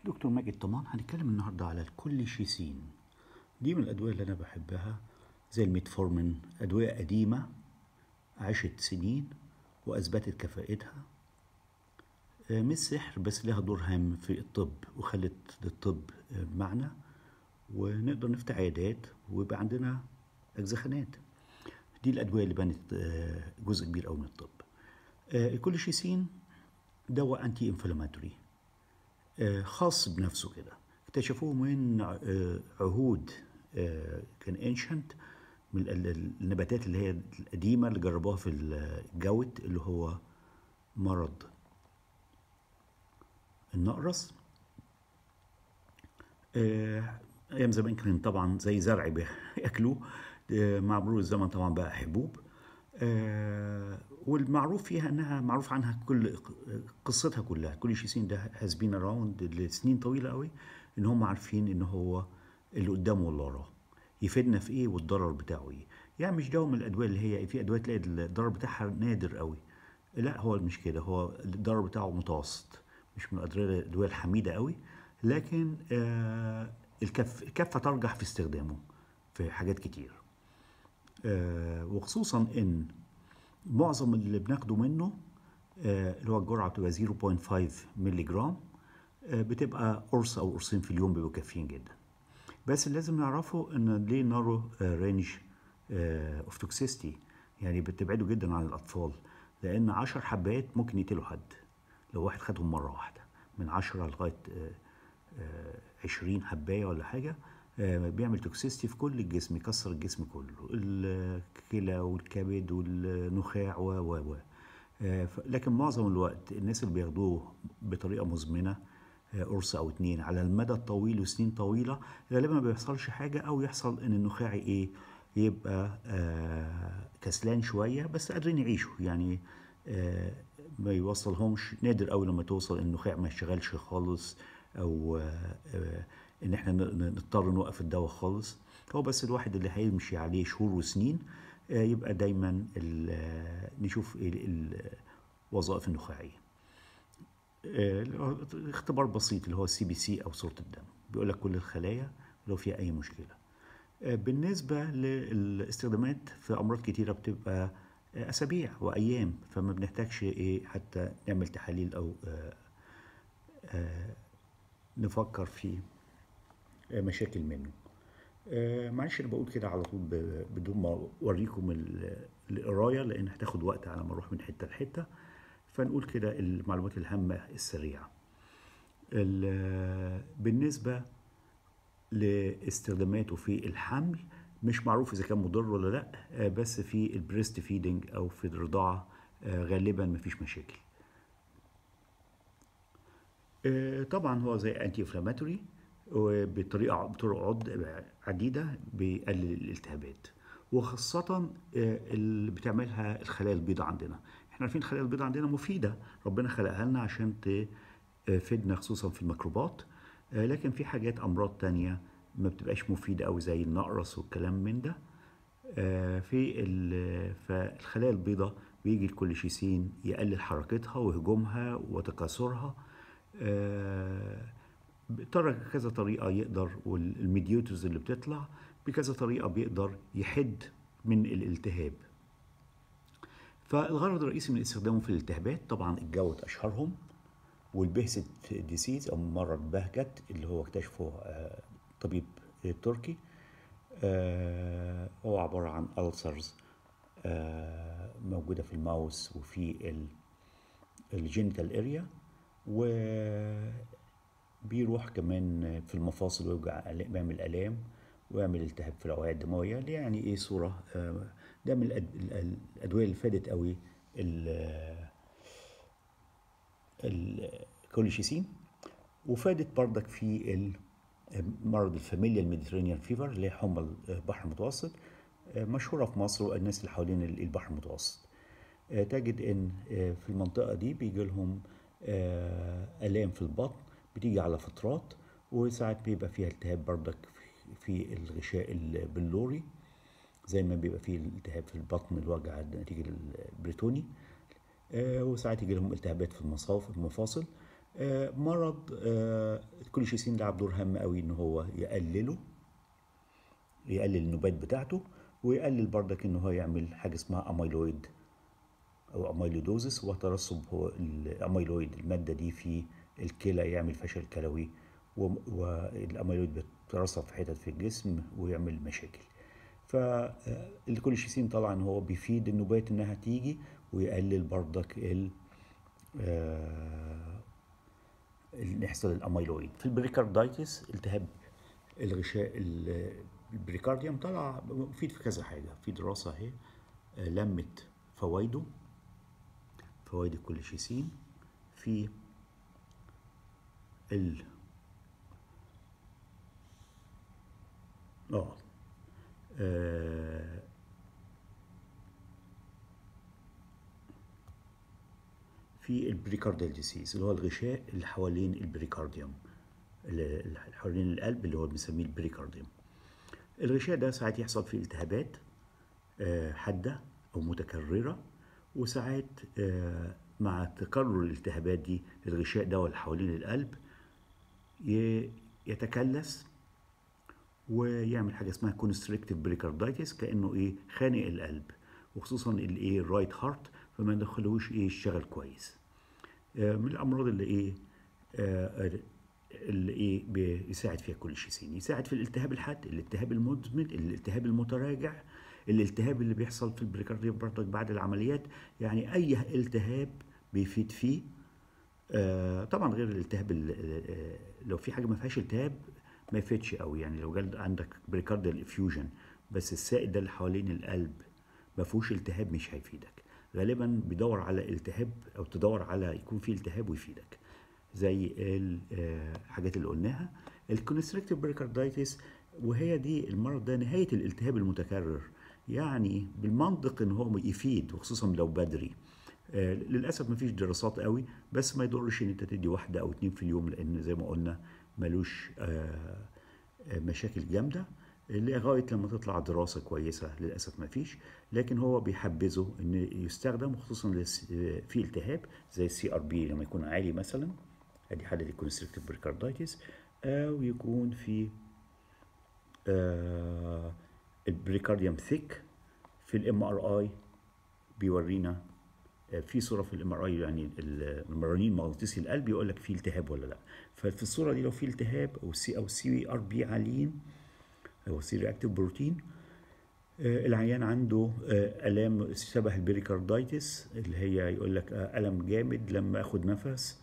دكتور ماجد طمان هنتكلم النهارده على الكوليشيسين دي من الأدوية اللي أنا بحبها زي الميتفورمين أدوية قديمة عاشت سنين وأثبتت كفاءتها آه، مش سحر بس لها دور هام في الطب وخلت للطب آه، معنى ونقدر نفتح عيادات ويبقى عندنا أجزخانات دي الأدوية اللي بنت آه، جزء كبير أوي من الطب آه، الكوليشيسين دواء أنتي إنفلاماتوري آه، خاص بنفسه كده اكتشفوه من آه، عهود آه، كان انشنت من ال- ال- النباتات اللي هي القديمة اللي جربوها في الجوت اللي هو مرض النقرس آه، ايام زمان كان طبعا زي زرع بياكلوه آه، مع مرور الزمن طبعا بقى حبوب آه، والمعروف فيها انها معروف عنها كل قصتها كلها كل شيسين ده هاز بين اراوند لسنين طويله قوي ان هم عارفين ان هو اللي قدامه واللي وراه يفيدنا في ايه والضرر بتاعه ايه يعني مش دواء من الادويه اللي هي في ادويه تلاقي الضرر بتاعها نادر قوي لا هو مش كده هو الضرر بتاعه متوسط مش من الادويه الأدوية الحميده قوي لكن آه الكف الكفه ترجح في استخدامه في حاجات كتير آه وخصوصا ان معظم اللي بناخده منه آه اللي هو الجرعه بتبقى 0.5 مللي جرام آه بتبقى قرص او قرصين في اليوم بيبقوا كافيين جدا بس اللي لازم نعرفه ان ليه نارو رينج اوف توكسيستي يعني بتبعده جدا عن الاطفال لان 10 حبات ممكن يقتلوا حد لو واحد خدهم مره واحده من 10 لغايه آه، آه، 20 حبايه ولا حاجه آه، بيعمل توكسيستي في كل الجسم يكسر الجسم كله الكلى والكبد والنخاع و و و آه، ف- لكن معظم الوقت الناس اللي بياخدوه بطريقه مزمنه آه، قرص او اتنين على المدى الطويل وسنين طويله غالبا ما بيحصلش حاجه او يحصل ان النخاع ايه يبقى آه كسلان شويه بس قادرين يعيشوا يعني آه ما يوصلهمش نادر قوي لما توصل ان النخاع ما يشتغلش خالص او آه آه ان احنا ن- ن- نضطر نوقف الدواء خالص هو بس الواحد اللي هيمشي عليه شهور وسنين آه يبقى دايما ال- آه، نشوف ال- الوظائف النخاعيه آه، اختبار بسيط اللي هو السي بي سي او صوره الدم بيقول لك كل الخلايا لو فيها اي مشكله آه، بالنسبه للاستخدامات في امراض كتيره بتبقى آه، اسابيع وايام فما بنحتاجش ايه حتى نعمل تحاليل او آه، آه، نفكر في آه، مشاكل منه آه، معلش انا بقول كده على طول ب- بدون ما اوريكم ال- القرايه لان هتاخد وقت على ما اروح من حته لحته فنقول كده المعلومات الهامه السريعه ال- بالنسبه لاستخداماته في الحمل مش معروف اذا كان مضر ولا لا آه، بس في البريست فيدنج او في الرضاعه آه، غالبا مفيش مشاكل آه، طبعا هو زي انتي انفلاماتوري وبطريقه بطرق عد عديده بيقلل الالتهابات وخاصة آه، اللي بتعملها الخلايا البيضاء عندنا احنا عارفين الخلايا البيضاء عندنا مفيدة ربنا خلقها لنا عشان تفيدنا خصوصا في الميكروبات آه، لكن في حاجات امراض تانية ما بتبقاش مفيدة قوي زي النقرس والكلام من ده آه، في ال- فالخلايا البيضاء بيجي الكوليشيسين يقلل حركتها وهجومها وتكاثرها آه، بطرق كذا طريقة يقدر والميديوترز اللي بتطلع بكذا طريقة بيقدر يحد من الالتهاب فالغرض الرئيسي من استخدامه في الالتهابات طبعا الجوت أشهرهم والبهست ديسيز أو مرض بهجت اللي هو اكتشفه آه، طبيب تركي آه، هو عبارة عن ألسرز موجودة في الماوس وفي ال- الجينيتال اريا وبيروح كمان في المفاصل ويوجع آلام- بيعمل الام ويعمل التهاب في الاوعيه الدمويه دي يعني ايه صوره آه، ده من الأد- ال- الادويه اللي فادت قوي ال- الكوليشيسين وفادت بردك في ال- مرض الفاميليا الميديترينيان فيفر اللي هي حمى البحر المتوسط آه، مشهورة في مصر والناس اللي حوالين البحر المتوسط آه، تجد ان آه، في المنطقة دي بيجي لهم آه، آلام في البطن بتيجي على فترات وساعات بيبقى فيها التهاب بردك في- في الغشاء البلوري زي ما بيبقى فيه التهاب في البطن الوجع نتيجة البريتوني آه، وساعات يجي لهم التهابات في المصاف المفاصل آه، مرض آه، الكوليشيسين لعب دور هام قوي ان هو يقلله يقلل النوبات بتاعته ويقلل بردك ان هو يعمل حاجه اسمها اميلويد او اميلودوزس وترسب هو الاميلويد الماده دي في الكلى يعمل فشل كلوي والاميلويد بترسب في حتت في الجسم ويعمل مشاكل فالكوليشيسين طبعا هو بيفيد النوبات انها تيجي ويقلل بردك ال اللي يحصل الاميلويد في البريكاردايتس التهاب الغشاء البريكارديوم طلع مفيد في كذا حاجه في دراسه اهي لمت فوائده فوائد الكوليشيسين في ال اه في البريكارديال ديسيز اللي هو الغشاء اللي حوالين البريكارديوم اللي حوالين القلب اللي هو بنسميه البريكارديوم الغشاء ده ساعات يحصل فيه التهابات حادة أو متكررة وساعات مع تكرر الالتهابات دي الغشاء ده اللي حوالين القلب يتكلس ويعمل حاجه اسمها كونستريكتيف بريكاردايتس كانه ايه خانق القلب وخصوصا الايه الرايت هارت فما ندخلوش ايه يشتغل كويس من الامراض اللي ايه اللي ايه بيساعد فيها كوليشيسين يساعد في الالتهاب الحاد الالتهاب المزمن الالتهاب المتراجع الالتهاب اللي بيحصل في البريكارديوم برضك بعد العمليات يعني اي التهاب بيفيد فيه آه طبعا غير الالتهاب لو في حاجه ما فيهاش التهاب ما يفيدش قوي يعني لو جال عندك بريكارديال افيوجن بس السائل ده اللي حوالين القلب ما فيهوش التهاب مش هيفيدك غالبا بيدور على التهاب او تدور على يكون في التهاب ويفيدك زي الحاجات اللي قلناها الكونستريكتيف بريكاردايتس وهي دي المرض ده نهايه الالتهاب المتكرر يعني بالمنطق ان هو يفيد وخصوصا لو بدري آه للاسف مفيش دراسات قوي بس ما يضرش ان انت تدي واحده او اتنين في اليوم لان زي ما قلنا ملوش آه مشاكل جامده لغايه لما تطلع دراسه كويسه للاسف ما فيش لكن هو بيحبذه ان يستخدم خصوصا في التهاب زي السي ار بي لما يكون عالي مثلا ادي حاله الكونستريكتيف بريكاردايتس او يكون في آه البريكارديوم ثيك في الام ار اي بيورينا في صوره في الام ار اي يعني المرنين مغناطيسي القلب يقول لك في التهاب ولا لا ففي الصوره دي لو في التهاب او سي او سي ار بي عاليين او سي رياكتيف بروتين العيان عنده الام شبه البريكاردايتس اللي هي يقول لك الم جامد لما اخد نفس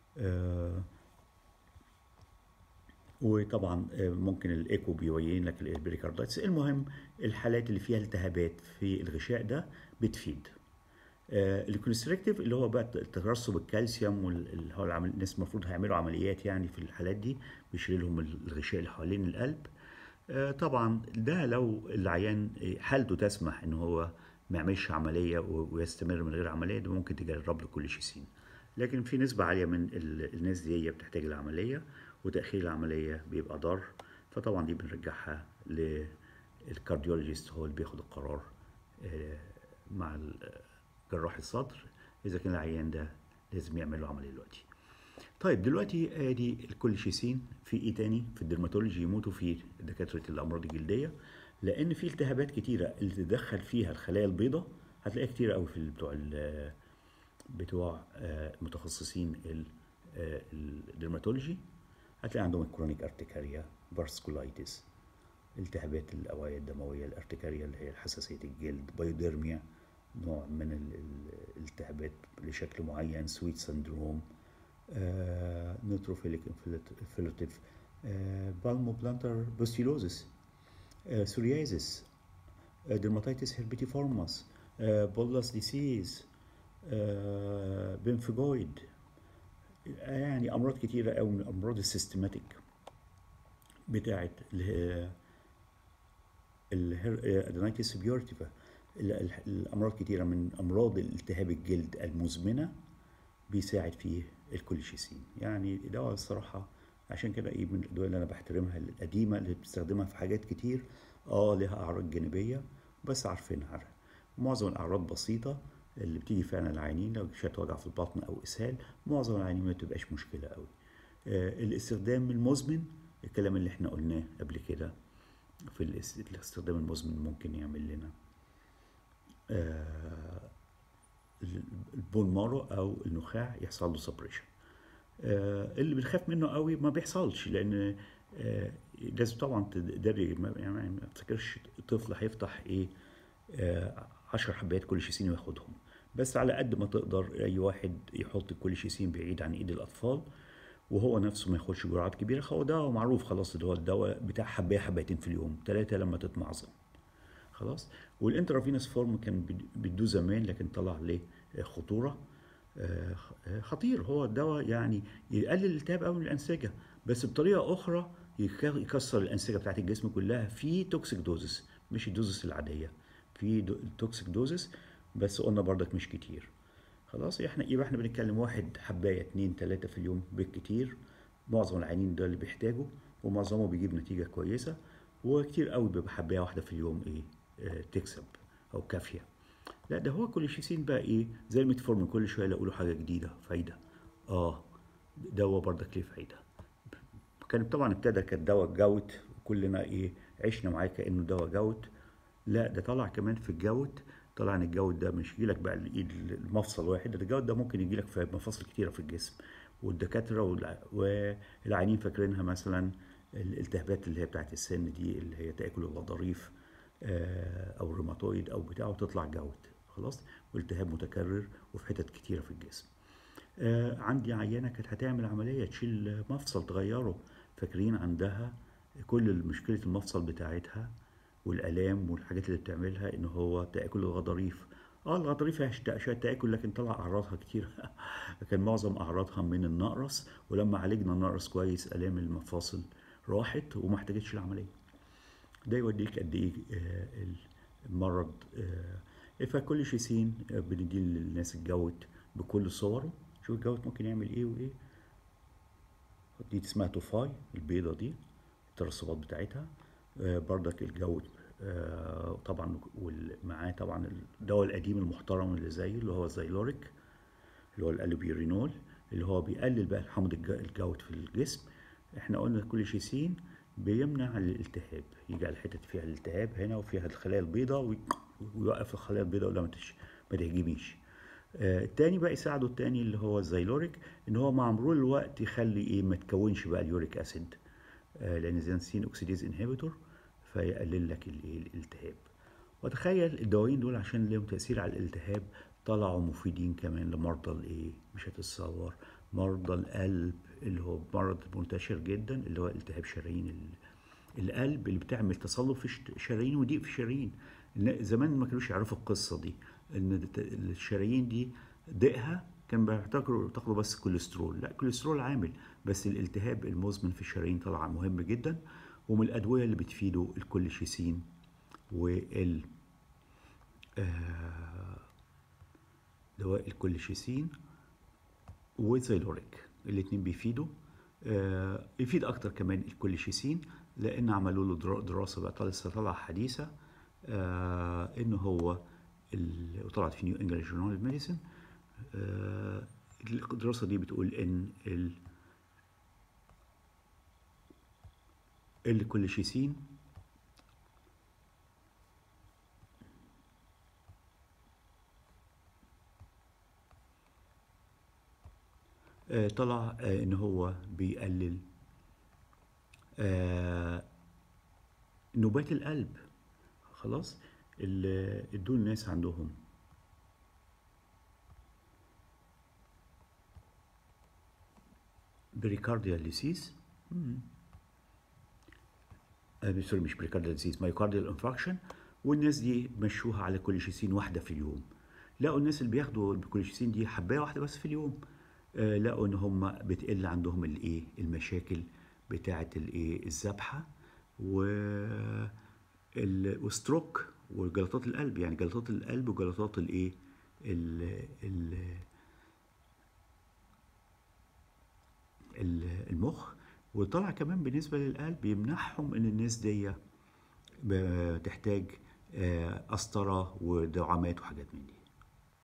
وطبعا ممكن الايكو بيبين لك البريكاردايتس المهم الحالات اللي فيها التهابات في الغشاء ده بتفيد الكونستريكتيف اللي هو بقى ترسب الكالسيوم واللي هو العمل الناس المفروض هيعملوا عمليات يعني في الحالات دي بيشيل لهم الغشاء اللي حوالين القلب طبعا ده لو العيان حالته تسمح ان هو ما يعملش عمليه ويستمر من غير عمليه ده ممكن تجرب له كوليشيسين لكن في نسبه عاليه من الناس دي بتحتاج العمليه وتاخير العمليه بيبقى ضار فطبعا دي بنرجعها للكارديولوجيست هو اللي بياخد القرار مع جراح الصدر اذا كان العيان ده لازم يعمل له عمليه دلوقتي طيب دلوقتي ادي الكوليشيسين في ايه تاني في الدرماتولوجي يموتوا فيه دكاتره الامراض الجلديه لان في التهابات كتيره اللي تدخل فيها الخلايا البيضاء هتلاقيها كتير قوي في بتوع بتوع متخصصين الدرماتولوجي هتلاقي عندهم الكرونيك ارتكاريا بارسكولايتس التهابات الاوعيه الدمويه الارتكاريا اللي هي حساسيه الجلد بايوديرميا نوع من الالتهابات لشكل معين سويت سندروم نيوتروفيليك انفلتيف بالمو بلانتر بوستيلوزس سوريازيس dermatitis herpetiformis بولس ديسيز بنفجويد يعني امراض كتيره قوي من الامراض السيستماتيك بتاعه الادينايتس بيورتيفا الامراض كتيره من امراض الالتهاب الجلد المزمنه بيساعد فيه الكوليشيسين يعني دواء الصراحه عشان كده ايه من الادويه اللي انا بحترمها القديمه اللي بتستخدمها في حاجات كتير اه لها اعراض جانبيه بس عارفينها معظم الاعراض بسيطه اللي بتيجي فعلا العيانين لو شويه وجع في البطن او اسهال معظم العيانين ما بتبقاش مشكله قوي آه، الاستخدام المزمن الكلام اللي احنا قلناه قبل كده في الاس- الاستخدام المزمن ممكن يعمل لنا آه، البون مارو او النخاع يحصل له سبريشن اللي بنخاف منه قوي ما بيحصلش لان آه، لازم طبعا تدري ما- يعني ما تفكرش طفل هيفتح ايه آه، عشر حبات كل شيسين وياخدهم بس على قد ما تقدر اي واحد يحط كل شيسين بعيد عن ايد الاطفال وهو نفسه ما ياخدش جرعات كبيره هو دواء معروف خلاص اللي هو الدواء بتاع حبايه حبايتين في اليوم ثلاثه لما تتمعظم خلاص والانترافينوس فورم كان بيد- بيدوه زمان لكن طلع عليه خطوره آه، آه، خطير هو الدواء يعني يقلل الالتهاب قوي من الانسجه بس بطريقه اخرى يك- يكسر الانسجه بتاعت الجسم كلها في توكسيك دوزس مش الدوزس العاديه في دو- توكسيك دوزس بس قلنا برضك مش كتير خلاص احنا يبقى احنا بنتكلم واحد حبايه اتنين تلاته في اليوم بالكتير معظم العيانين ده اللي بيحتاجوا ومعظمه بيجيب نتيجه كويسه وكتير قوي بيبقى حبايه واحده في اليوم ايه آه، تكسب او كافيه لا ده هو كل شيسين بقى ايه زي الميتفورمين كل شويه يلاقوا له حاجه جديده فايده اه دواء برضك ليه فايده كان طبعا ابتدى كدواء جوت كلنا ايه عشنا معاه كانه دواء جوت لا ده طلع كمان في الجوت طلع ان الجوت ده مش يجيلك بقى الايد المفصل واحد ده الجوت ده ممكن يجيلك في مفاصل كتيره في الجسم والدكاتره والع- والعيانين فاكرينها مثلا الالتهابات اللي هي بتاعت السن دي اللي هي تاكل الغضاريف آه، او الروماتويد او بتاعه تطلع جوت خلاص والتهاب متكرر وفي حتت كتيره في الجسم آه، عندي عيانه كانت هتعمل عمليه تشيل مفصل تغيره فاكرين عندها كل مشكله المفصل بتاعتها والالام والحاجات اللي بتعملها ان هو تاكل الغضاريف اه الغضاريف هي شت- شويه تاكل لكن طلع اعراضها كتير كان معظم اعراضها من النقرس ولما عالجنا النقرس كويس الام المفاصل راحت وما احتاجتش العمليه ده يوديك قد ايه آه، المرض آه، فكل شيسين آه، بنديه للناس الجوت بكل صوره شوف الجوت ممكن يعمل ايه وايه دي اسمها توفاي البيضه دي الترسبات بتاعتها آه، بردك الجوت آه، طبعا ومعاه طبعا الدواء القديم المحترم اللي زيه اللي هو زيلوريك اللي هو الالوبيرينول اللي هو بيقلل بقى حمض الج- الجوت في الجسم احنا قلنا كل شيسين بيمنع الالتهاب يجي على الحتت فيها الالتهاب هنا وفيها الخلايا البيضاء وي- ويوقف الخلايا البيضاء ولا ما تش- ما تهجميش آه، التاني بقى يساعده التاني اللي هو الزيلوريك ان هو مع مرور الوقت يخلي ايه ما تكونش بقى اليوريك اسيد آه، لان زينسين اوكسيديز انهبيتور فيقلل لك الايه الالتهاب وتخيل الدوايين دول عشان لهم تاثير على الالتهاب طلعوا مفيدين كمان لمرضى الايه مش هتتصور مرضى القلب اللي هو مرض منتشر جدا اللي هو التهاب شرايين ال- القلب اللي بتعمل تصلب في الش- الشرايين وضيق في الشرايين إن زمان ما كانوش يعرفوا القصه دي ان الت- الشرايين دي ضيقها كان بيعتبروا تاخدوا بس كوليسترول لا كوليسترول عامل بس الالتهاب المزمن في الشرايين طلع مهم جدا ومن الادويه اللي بتفيده الكوليشيسين وال آه، دواء الكوليشيسين وزيلوريك الاتنين بيفيدوا آه، يفيد اكتر كمان الكوليشيسين لان عملوا له درا- دراسه بقى طلع- لسه طالعه حديثه آه، ان هو ال- وطلعت في نيو انجلش جورنال ميديسن الدراسه دي بتقول ان ال الكوليشيسين آه، طلع آه، ان هو بيقلل آه، نوبات القلب خلاص ال- دول الناس عندهم بريكارديال ديسيز آه، سوري مش بريكارديال ديسيز مايوكارديال انفراكشن والناس دي مشوها على كوليشيسين واحده في اليوم لقوا الناس اللي بياخدوا الكوليشيسين دي حبايه واحده بس في اليوم آه، لقوا ان هم بتقل عندهم الايه المشاكل بتاعه الايه الذبحه و ال- وستروك وجلطات القلب يعني جلطات القلب وجلطات الايه ال- ال- ال- المخ وطلع كمان بالنسبه للقلب يمنعهم ان الناس دي بتحتاج آه، قسطره ودعامات وحاجات من دي